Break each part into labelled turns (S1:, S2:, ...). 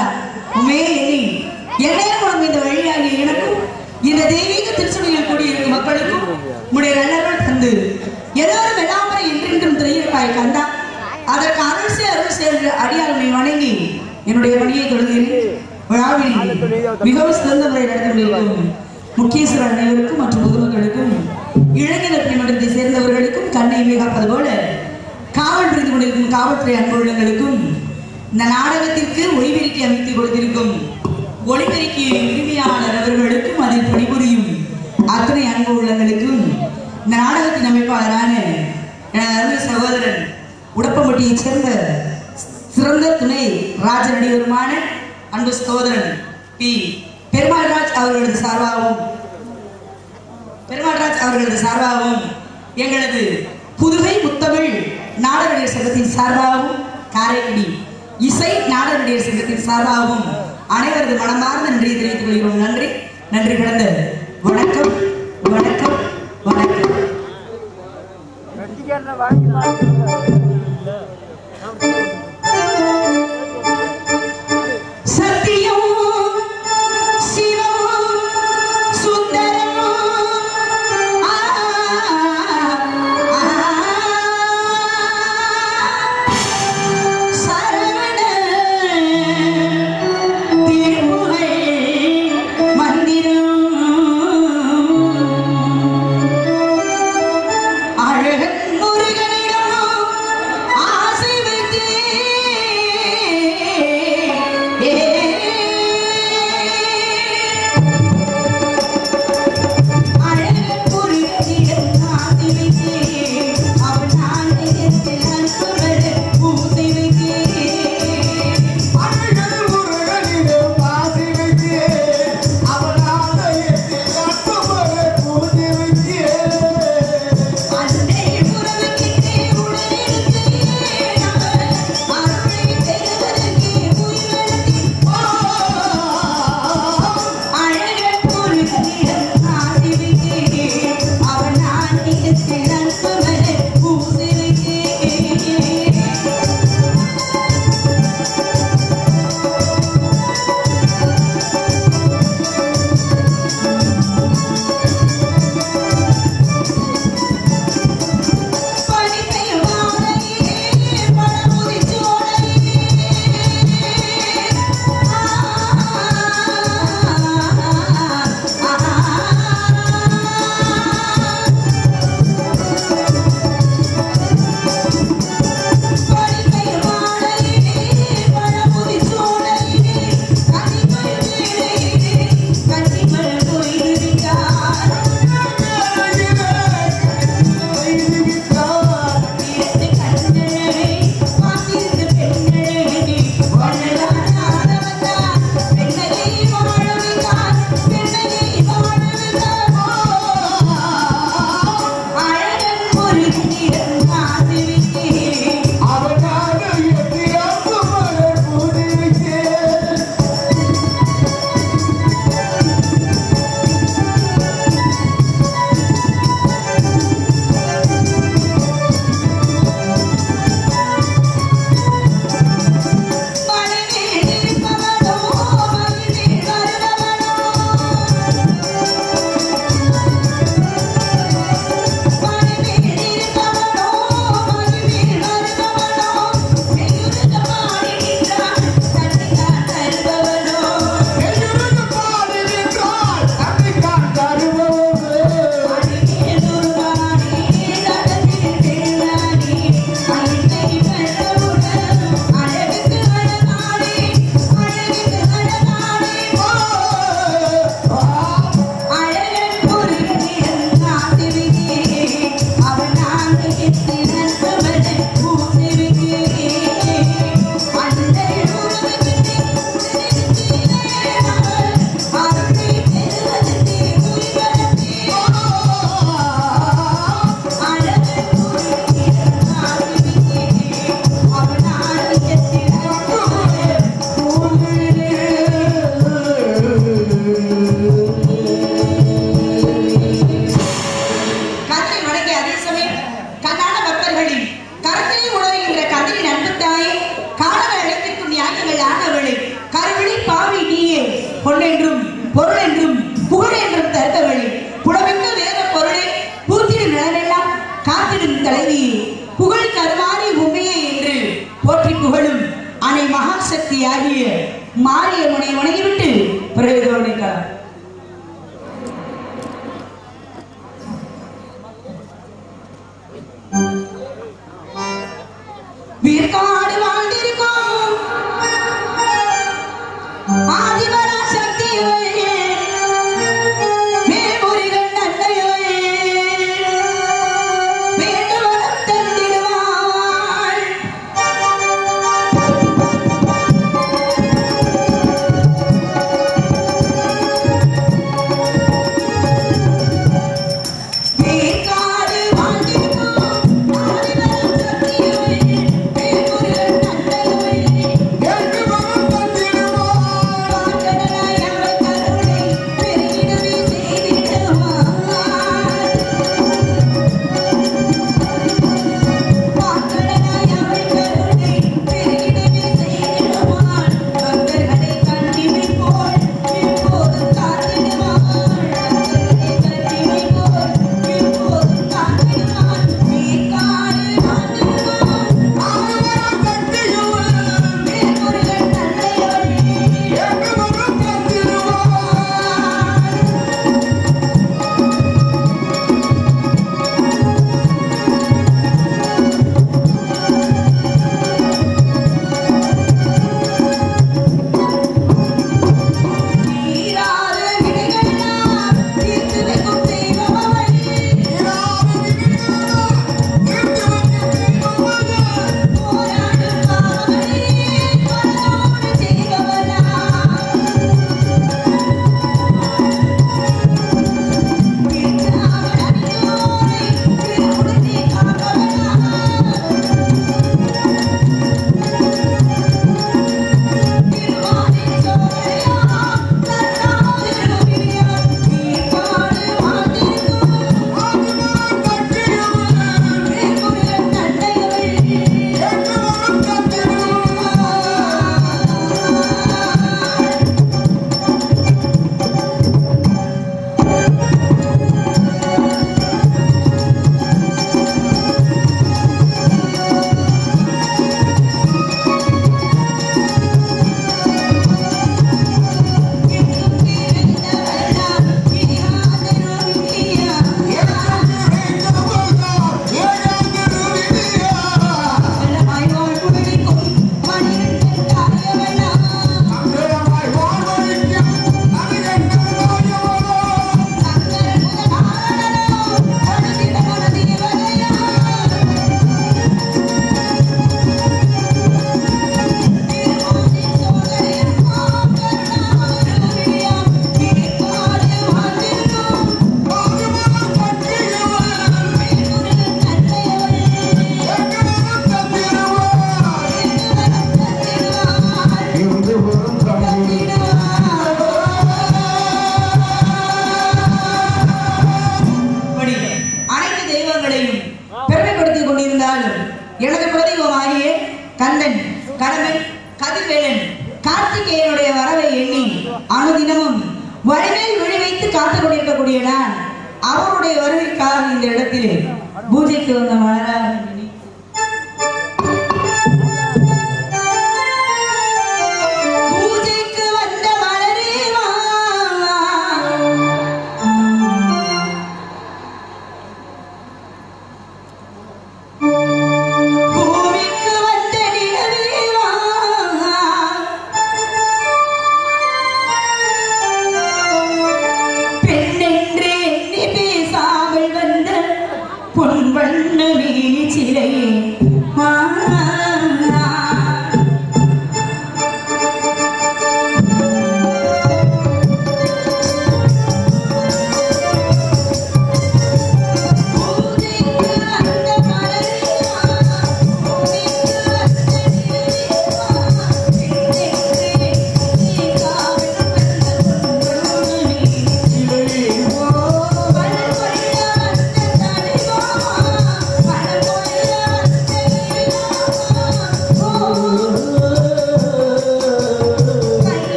S1: நாதா உமே எண்ணி என்னைய குழம்பு இந்த வழியாகிய எனக்கும் இந்த தெய்வீக திருச்சபையில் கூடியிருக்கும் மக்களுக்கும் உடைய நல்லவர்கள் தந்து எல்லாரும் வெள்ளாமரை என்றென்றும் திரையிருப்பாய் கந்தா அதற்கு அருள் செய் அருள் செய் அடியார்களை வணங்கி என்னுடைய பணியை தொடங்குகிறேன் விழாவில் மிகவும் சிறந்த முறை நடத்தி கொண்டிருக்கும் முக்கியஸ்தர் அனைவருக்கும் மற்றும் பொதுமக்களுக்கும் இளைஞர் பிரிமன்றத்தை சேர்ந்தவர்களுக்கும் கண்ணை மிகாப்பது போல காவல் புரிந்து கொண்டிருக்கும் காவல்துறை அன்புள்ளங்களுக்கும் இந்த நாடகத்திற்கு ஒளிபெருக்கி அமைத்து கொடுத்திருக்கும் ஒளிபெருக்கி உரிமையாளர் அவர்களுக்கும் அதில் பணிபுரியும் அத்தனை அன்பு உள்ளங்களுக்கும் இந்த நாடகத்தின் அமைப்பாளரான எனது அருமை சகோதரன் உடப்பம்பட்டியைச் சேர்ந்த சிறந்த துணை ராஜ நடிகருமான அன்பு சகோதரன் பி பெருமாள்ராஜ் அவர்களது சார்பாகவும் பெருமாள்ராஜ் அவர்களது சார்பாகவும் எங்களது புதுகை முத்தமிழ் நாடக நடிகர் சங்கத்தின் சார்பாகவும் காரைக்குடி இசை நாடக நடிகர் சங்கத்தின் சார்பாகவும் அனைவரது மனமார்ந்த நன்றியை தெரிவித்துக் கொள்கிறோம் நன்றி நன்றி கிடந்த வணக்கம் வணக்கம் வணக்கம்
S2: வெட்டிக்காரனை வாங்கி மாட்டுங்க.
S1: சத்தியம் சிவம் சுந்தரம் ஆ, ஆ, சரவண திருமுகை மந்திரம் அழகன் முருகனிடம் ஆசை வைத்தேன் பராசக்தி ஆகிய மாரியம்மனை வணங்கிவிட்டு பிறகு கவனிக்கலாம் வீர்காடு வாழ்ந்திருக்கோம் ஆதிபராசக்தியே மேல்முருகன் தந்தையே வேண்டுவரம் தந்திடுவாள் வேர்காடு வாழ்ந்திருக்கோம் ஆதிபராசக்தியே மேல்முருகன் தந்தையே பாக்கடலாய் அவள் கருணை பெருகிடவே செய்திடுவாள் பாக்கடலாய் அவள் கருணை பெருகிடவே செய்திடுவாள் பக்தர்களை கண்ணிமை போல் எப்போதும் காத்திடுவாள் பக்தர்களை கண்ணிமை போல் எப்போதும் காத்திடுவாள் நீர்காடு வாழ்ந்திடுவாள் மேல்முருகன் தந்தையோடு தீராத வினைகளெல்லாம் தீர்த்து வைக்கும் தெய்வமவளே. போராடும் காவலே, மனதோடு செய்பவளா. தீர்த்தாமல் அடியோரை திருமுடித்தே காப்பவளா. திருவானின் சோலையாம் தன்னாது திருவிழியாம் தீர்ப்பாடு வாழ்ந்திருக்கும் மேல்முருகன் தந்தையவள் இப்படி அனைத்து தெய்வங்களையும் பெருமைப்படுத்திக் கொண்டிருந்தாலும் எனது குலதெய்வமாகிய கண்ணன் கடம்பன் கதிர்வேலன் கார்த்திகேயனுடைய வரவை எண்ணி அனுதினமும் வழிமேல் விழி வைத்து காத்துக் கொண்டிருக்கக்கூடிய நான் அவருடைய வருகைக்காக இந்த இடத்திலே பூஜைக்கு வந்த மலராக எண்ணி பூஜைக்கு வந்த மலரே வா பூமிக்கு வந்த நிலவே வா பெண்ணென்றே எண்ணி பேசாமல் வந்த பொன் வண்ண வீச்சி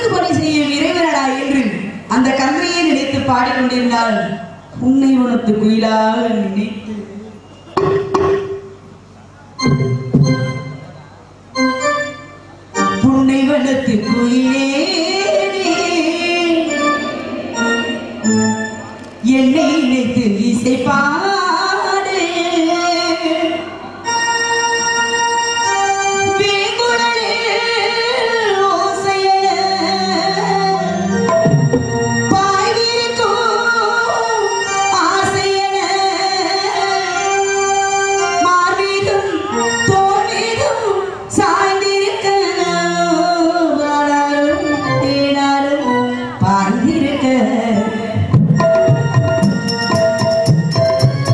S1: அரசு பணி செய்யும் இறைவனடா என்று அந்த கண்மையை நினைத்து பாடிக்கொண்டிருந்தால் உன்னை உனக்கு குயிலாக நினைத்து புன்னை வனத்து குயிலே என்னை நினைத்து இசை பாடு வேங்குழலில் ஓசையென பாய்விரிக்கும் ஆசையென மார்பீதும் தோல்வீதும் சாய்ந்திருக்க வாழாரும் தேனாரும் பார்ந்திருக்க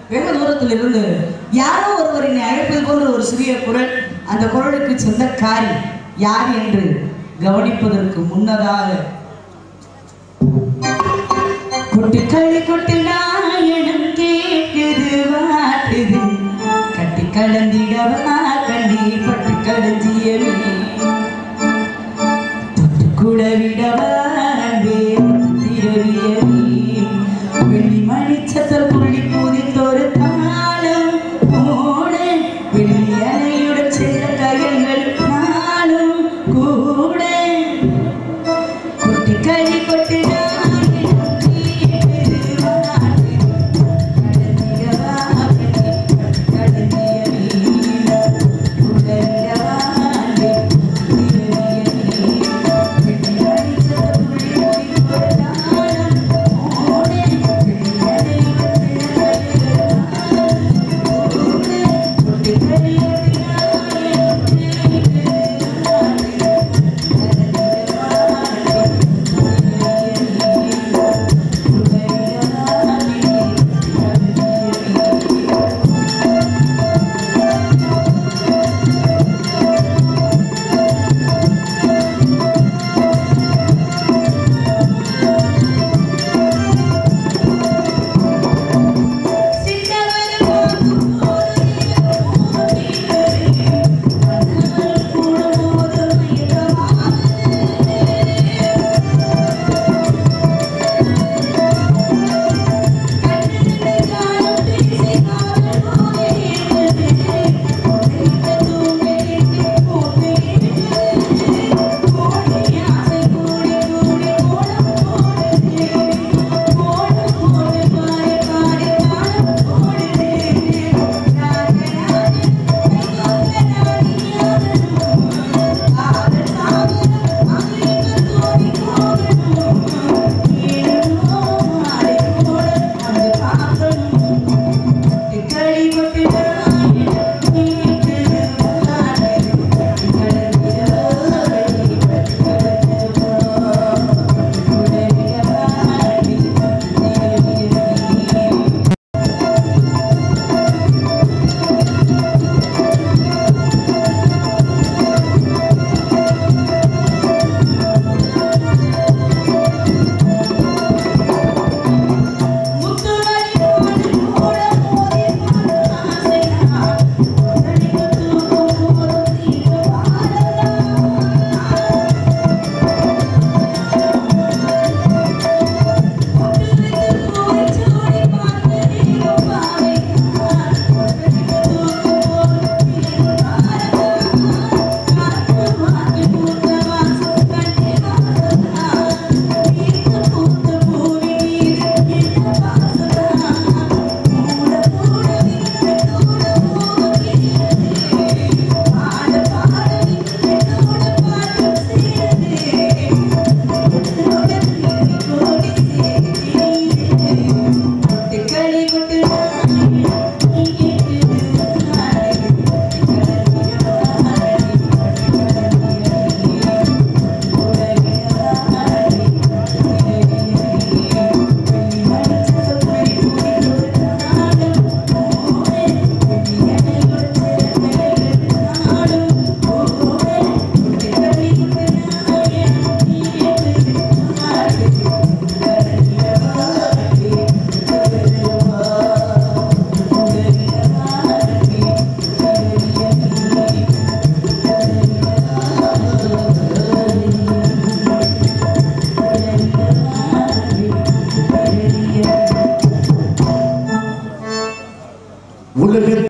S1: வெகு தூரத்தில் இருந்து யாரோ ஒருவர் என்னை அழைப்பது போன்ற ஒரு சிறிய குரல் அந்த குரலுக்கு சொந்தக்காரி யார் என்று கவனிப்பதற்கு முன்னதாக கொட்டுக்களி கொட்டு நாயனம் கேட்குது வாட்டுது கட்டி கடந்திடவா கண்ணீர் பட்டு கடஞ்சியவே தொட்டு கூட விடவா அன்பே திரவியவே வெள்ளி